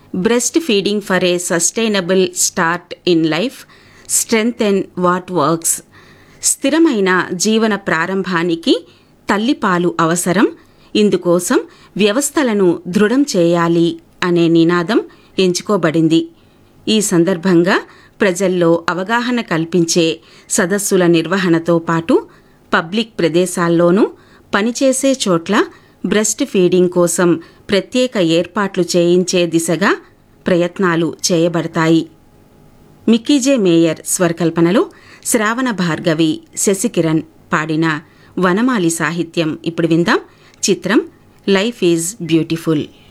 breast feeding for a sustainable start in life strength and what works స్థిరమైన జీవన ప్రారంభానికి తల్లిపాలు అవసరం ఇందుకోసం వ్యవస్థలను దృఢం చేయాలి అనే నినాదం ఎంచుకోబడింది ఈ సందర్భంగా ప్రజల్లో అవగాహన కల్పించే సదస్సుల నిర్వహణతో పాటు పబ్లిక్ ప్రదేశాల్లోనూ పనిచేసే చోట్ల బ్రెస్ట్ ఫీడింగ్ కోసం ప్రత్యేక ఏర్పాట్లు చేయించే దిశగా ప్రయత్నాలు చేయబడతాయి మిక్కీజే మేయర్ స్వరకల్పనలో శ్రావణ భార్గవి శశికిరణ్ పాడిన వనమాలి సాహిత్యం ఇప్పుడు విందాం చిత్రం లైఫ్ ఈజ్ బ్యూటిఫుల్